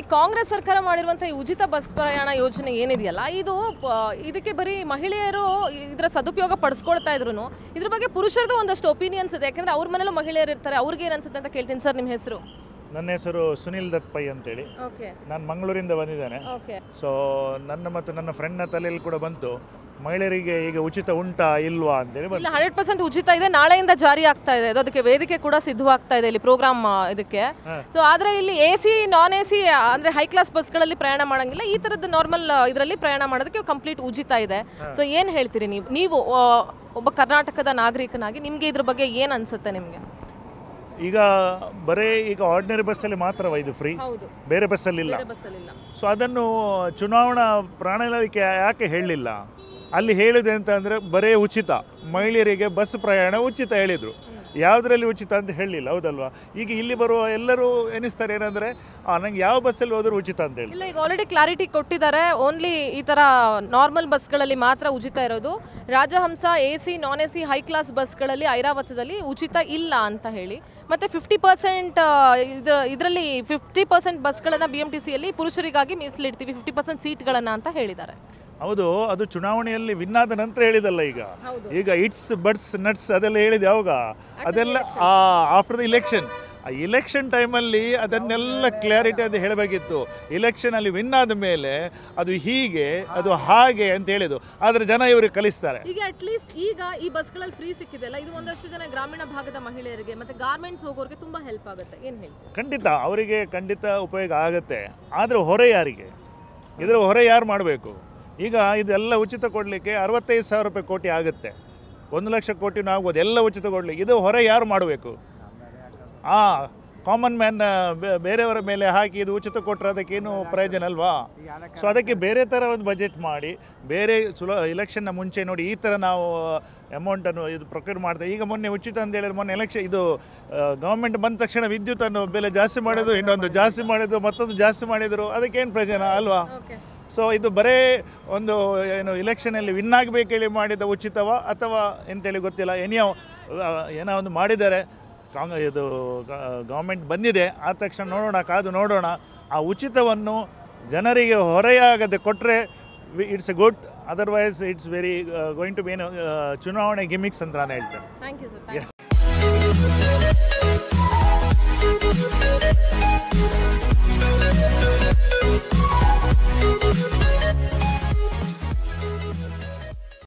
ಕಾಂಗ್ರೆಸ್ ಸರ್ಕಾರ ಮಾಡಿರುವಂಥ ಈ ಉಚಿತ ಬಸ್ ಪ್ರಯಾಣ ಯೋಜನೆ ಏನಿದೆಯಲ್ಲ ಇದು ಪ- ಇದಕ್ಕೆ ಬರೀ ಮಹಿಳೆಯರು ಇದರ ಸದುಪಯೋಗ ಪಡಿಸ್ಕೊಳ್ತಾ ಇದ್ರು ಇದ್ರ ಬಗ್ಗೆ ಪುರುಷರದು ಒಂದಷ್ಟು ಒಪಿನಿಯನ್ಸ್ ಇದೆ ಯಾಕಂದ್ರೆ ಅವ್ರ ಮನೇಲೂ ಮಹಿಳೆಯರು ಇರ್ತಾರೆ ಅವ್ರಿಗೆ ಏನು ಅನ್ಸುತ್ತೆ ಅಂತ ಕೇಳ್ತೀನಿ ಸರ್ ನಿಮ್ಮ ಹೆಸರು ನನ್ನ ಹೆಸರು ಸುನಿಲ್ ದತ್ ಪೈ ಅಂತೇಳಿ ಓಕೆ ನಾನು ಮಂಗಳೂರಿಂದ ಬಂದಿದ್ದೇನೆ ಓಕೆ ಸೊ ನನ್ನ ಮತ್ತು ನನ್ನ ಫ್ರೆಂಡ್ನ ತಲೆಯಲ್ಲಿ ಕೂಡ ಬಂತು ಮಹಿಳೆಯರಿಗೆ ಈಗ ಉಚಿತ ಉಂಟಾ ಇಲ್ವಾ ಅಂತೇಳಿ ಇಲ್ಲ ಬಂತು ಹಂಡ್ರೆಡ್ ಪರ್ಸೆಂಟ್ ಉಚಿತ ಇದೆ ನಾಳೆಯಿಂದ ಜಾರಿ ಆಗ್ತಾ ಇದೆ ಅದು ಅದಕ್ಕೆ ವೇದಿಕೆ ಕೂಡ ಸಿದ್ಧವಾಗ್ತಾ ಇದೆ ಇಲ್ಲಿ ಪ್ರೋಗ್ರಾಮ್ ಇದಕ್ಕೆ ಹಾ. ಸೊ ಆದ್ರೆ ಇಲ್ಲಿ A C non A C ಅಂದ್ರೆ ಹೈ ಕ್ಲಾಸ್ ಬಸ್ಗಳಲ್ಲಿ ಪ್ರಯಾಣ ಮಾಡಂಗಿಲ್ಲ ಈ ತರದ್ದು ನಾರ್ಮಲ್ ಇದರಲ್ಲಿ ಪ್ರಯಾಣ ಮಾಡೋದಕ್ಕೆ ಕಂಪ್ಲೀಟ್ ಉಚಿತ ಇದೆ ಸೊ ಏನ್ ಹೇಳ್ತೀರಿ ನೀವು ನೀವು ಆ, ಒಬ್ಬ ಕರ್ನಾಟಕದ ನಾಗರಿಕನಾಗಿ ನಿಮ್ಗೆ ಇದ್ರ ಬಗ್ಗೆ ಏನ್ ಅನ್ಸುತ್ತೆ ನಿಮ್ಗೆ ಈಗ ಬರೀ ಈಗ ಆರ್ಡಿನರಿ ಬಸ್ಸಲ್ಲಿ ಮಾತ್ರವ ಇದು ಫ್ರೀ ಹೌದು ಬೇರೆ ಬಸ್ಸಲ್ಲಿ ಇಲ್ಲ ಬೇರೆ ಬಸ್ಸಲ್ಲಿ ಇಲ್ಲ ಸೊ ಅದನ್ನು ಚುನಾವಣಾ ಪ್ರಣಾಳಿಕೆ ಯಾಕೆ ಹೇಳಲಿಲ್ಲ ಅಲ್ಲಿ ಹೇಳಿದೆ ಅಂತ ಅಂದರೆ ಬರೇ ಉಚಿತ ಮಹಿಳೆಯರಿಗೆ ಬಸ್ ಪ್ರಯಾಣ ಉಚಿತ ಹೇಳಿದರು ಯಾವುದರಲ್ಲಿ ಉಚಿತ ಅಂತ ಹೇಳಲಿಲ್ಲ ಹೌದಲ್ವಾ ಈಗ ಇಲ್ಲಿ ಬರುವ ಎಲ್ಲರೂ ಎನಿಸ್ತಾರೆ ಏನಂದರೆ ನಂಗೆ ಯಾವ ಬಸ್ಸಲ್ಲಿ ಹೋದರೂ ಉಚಿತ ಅಂತ ಹೇಳಿ ಇಲ್ಲ ಈಗ ಆಲ್ರೆಡಿ ಕ್ಲಾರಿಟಿ ಕೊಟ್ಟಿದ್ದಾರೆ ಓನ್ಲಿ ಈ ತರ ನಾರ್ಮಲ್ ಬಸ್ಗಳಲ್ಲಿ ಮಾತ್ರ ಉಚಿತ ಇರೋದು Rajahamsa A C non A C high class ಬಸ್ಗಳಲ್ಲಿ ಐರಾವತದಲ್ಲಿ ಉಚಿತ ಇಲ್ಲ ಅಂತ ಹೇಳಿ ಮತ್ತೆ ಫಿಫ್ಟಿ ಪರ್ಸೆಂಟ್ ಇದು ಇದರಲ್ಲಿ ಫಿಫ್ಟಿ ಪರ್ಸೆಂಟ್ ಬಸ್ಗಳನ್ನು ಬಿ ಎಂ ಟಿ ಸಿಯಲ್ಲಿ ಪುರುಷರಿಗಾಗಿ ಮೀಸಲಿಡ್ತೀವಿ ಫಿಫ್ಟಿ ಪರ್ಸೆಂಟ್ ಸೀಟ್ಗಳನ್ನು ಅಂತ ಹೇಳಿದ್ದಾರೆ ಹೌದು ಅದು ಚುನಾವಣೆಯಲ್ಲಿ ವಿನ್ ಆದ ನಂತರ ಹೇಳಿದಲ್ಲ ಈಗ ಹೌದು. ಈಗ ಇಟ್ಸ್ ಬಡ್ಸ್ ನಟ್ಸ್ ಅದೆಲ್ಲ ಹೇಳಿದೆ ಯಾವಾಗ ಅದೆಲ್ಲ ಆಫ್ಟರ್ ದ ಇಲೆಕ್ಷನ್ ಆ ಇಲೆಕ್ಷನ್ ಟೈಮಲ್ಲಿ ಅದನ್ನೆಲ್ಲ ಕ್ಲಾರಿಟಿ ಅದು ಹೇಳಬೇಕಿತ್ತು ಇಲೆಕ್ಷನಲ್ಲಿ ವಿನ್ ಆದ ಮೇಲೆ ಅದು ಹೀಗೆ ಅದು ಹಾಗೆ ಅಂತ ಹೇಳಿದ್ದು ಆದರೆ ಜನ ಇವ್ರಿಗೆ ಕಲಿಸ್ತಾರೆ ಈಗ ಅಟ್ಲೀಸ್ಟ್ ಈಗ ಈ ಬಸ್ಗಳಲ್ಲಿ ಫ್ರೀ ಸಿಕ್ಕಿದೆಲ್ಲ ಇದು ಒಂದಷ್ಟು ಜನ ಗ್ರಾಮೀಣ ಭಾಗದ ಮಹಿಳೆಯರಿಗೆ ಮತ್ತೆ ಗಾರ್ಮೆಂಟ್ಸ್ ಹೋಗೋರಿಗೆ ತುಂಬಾ ಹೆಲ್ಪ್ ಆಗುತ್ತೆ ಏನ್ ಹೇಳಿ ಖಂಡಿತ ಅವರಿಗೆ ಖಂಡಿತ ಉಪಯೋಗ ಆಗುತ್ತೆ ಆದರೆ ಹೊರೆ ಯಾರಿಗೆ ಇದರ ಹೊರೆ ಯಾರು ಮಾಡಬೇಕು ಈಗ ಇದೆಲ್ಲ ಉಚಿತ ಕೊಡಲಿಕ್ಕೆ ಅರವತ್ತೈದು ಸಾವಿರ ರೂಪಾಯಿ ಕೋಟಿ ಆಗುತ್ತೆ ಒಂದು ಲಕ್ಷ ಕೋಟಿನೂ ಆಗ್ಬೋದು ಎಲ್ಲ ಉಚಿತ ಕೊಡಲಿಕ್ಕೆ ಇದು ಹೊರೆ ಯಾರು ಮಾಡಬೇಕು ಆ ಕಾಮನ್ ಮ್ಯಾನ್ ಬೇರೆಯವರ ಮೇಲೆ ಹಾಕಿ ಇದು ಉಚಿತ ಕೊಟ್ಟರೆ ಅದಕ್ಕೇನು ಪ್ರಯೋಜನ ಅಲ್ವಾ ಸೊ ಅದಕ್ಕೆ ಬೇರೆ ಥರ ಒಂದು ಬಜೆಟ್ ಮಾಡಿ ಬೇರೆ ಸುಲ ಇಲೆಕ್ಷನ್ನ ಮುಂಚೆ ನೋಡಿ ಈ ಥರ ನಾವು ಅಮೌಂಟನ್ನು ಇದು ಪ್ರೊಕ್ಯೂರ್ ಮಾಡ್ತೇವೆ ಈಗ ಮೊನ್ನೆ ಉಚಿತ ಅಂತ ಹೇಳಿದ್ರೆ ಮೊನ್ನೆ ಎಲೆಕ್ಷನ್ ಇದು ಗೌರ್ಮೆಂಟ್ ಬಂದ ತಕ್ಷಣ ವಿದ್ಯುತ್ತನ್ನು ಬೆಲೆ ಜಾಸ್ತಿ ಮಾಡಿದ್ರು ಇನ್ನೊಂದು ಜಾಸ್ತಿ ಮಾಡಿದ್ರು ಮತ್ತೊಂದು ಜಾಸ್ತಿ ಮಾಡಿದರು ಅದಕ್ಕೇನು ಪ್ರಯೋಜನ ಅಲ್ವಾ ಓಕೆ ಸೊ ಇದು ಬರೇ ಒಂದು ಏನು ಇಲೆಕ್ಷನಲ್ಲಿ ವಿನ್ ಆಗಬೇಕೇಳಿ ಮಾಡಿದ ಉಚಿತವ ಅಥವಾ ಎಂತೇಳಿ ಗೊತ್ತಿಲ್ಲ ಏನಿಯೋ ಏನೋ ಒಂದು ಮಾಡಿದ್ದಾರೆ ಕಾಂಗ್ ಇದು ಗೌರ್ಮೆಂಟ್ ಬಂದಿದೆ ಆದ ತಕ್ಷಣ ನೋಡೋಣ ಕಾದು ನೋಡೋಣ ಆ ಉಚಿತವನ್ನು ಜನರಿಗೆ ಹೊರೆಯಾಗದೆ ಕೊಟ್ಟರೆ it's a good otherwise it's very going to be ಏನು ಚುನಾವಣೆ ಗಿಮಿಕ್ಸ್ ಅಂತ ನಾನು ಹೇಳ್ತೇನೆ ಥ್ಯಾಂಕ್ ಯು ಸರ್